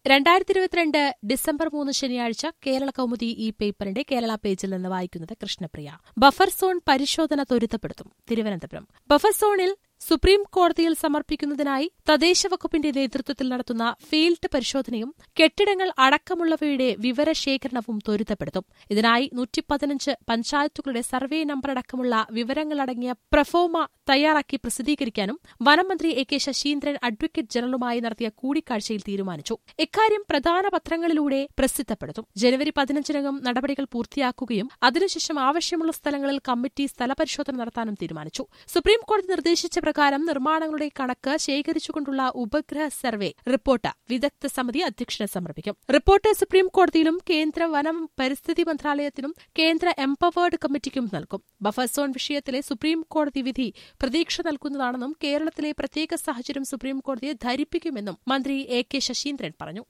രണ്ടായിരത്തി ഇരുപത്തിരണ്ട് ഡിസംബർ മൂന്ന് ശനിയാഴ്ച കേരള കൗമുദി ഈ പേപ്പറിന്റെ കേരള പേജിൽ നിന്ന് വായിക്കുന്നത് കൃഷ്ണപ്രിയ ബഫർ സോൺ പരിശോധന ത്വരിതപ്പെടുത്തും തിരുവനന്തപുരം ബഫർ സോണിൽ സുപ്രീം കോടതിയിൽ സമർപ്പിക്കുന്നതിനായി തദ്ദേശ വകുപ്പിന്റെ നേതൃത്വത്തിൽ നടത്തുന്ന ഫീൽഡ് പരിശോധനയും കെട്ടിടങ്ങൾ അടക്കമുള്ളവയുടെ വിവരശേഖരണവും ത്വരിതപ്പെടുത്തും ഇതിനായി നൂറ്റി പതിനഞ്ച് പഞ്ചായത്തുകളുടെ സർവേ നമ്പർ അടക്കമുള്ള വിവരങ്ങളടങ്ങിയ പ്രഫോമ തയ്യാറാക്കി പ്രസിദ്ധീകരിക്കാനും വനമന്ത്രി എ കെ ശശീന്ദ്രൻ അഡ്വക്കേറ്റ് ജനറലുമായി നടത്തിയ കൂടിക്കാഴ്ചയിൽ തീരുമാനിച്ചു ഇക്കാര്യം പ്രധാന പത്രങ്ങളിലൂടെ പ്രസിദ്ധപ്പെടുത്തും ജനുവരി പതിനഞ്ചിനകം നടപടികൾ പൂർത്തിയാക്കുകയും അതിനുശേഷം ആവശ്യമുള്ള സ്ഥലങ്ങളിൽ കമ്മിറ്റി സ്ഥലപരിശോധന നടത്താനും തീരുമാനിച്ചു സുപ്രീം കോടതി നിർദ്ദേശിച്ച പ്രകാരം നിർമ്മാണങ്ങളുടെ കണക്ക് ശേഖരിച്ചുകൊണ്ടുള്ള ഉപഗ്രഹ സർവേ റിപ്പോർട്ട് വിദഗ്ധ സമിതി അധ്യക്ഷന് സമർപ്പിക്കും റിപ്പോർട്ട് സുപ്രീം കോടതിയിലും കേന്ദ്ര വനം പരിസ്ഥിതി മന്ത്രാലയത്തിനും കേന്ദ്ര എംപവേർഡ് കമ്മിറ്റിക്കും നൽകും ബഫർ സോൺ വിഷയത്തിലെ സുപ്രീം കോടതി വിധി പ്രതീക്ഷ നൽകുന്നതാണെന്നും കേരളത്തിലെ പ്രത്യേക സാഹചര്യം സുപ്രീം കോടതിയെ ധരിപ്പിക്കുമെന്നും മന്ത്രി എ കെ ശശീന്ദ്രൻ പറഞ്ഞു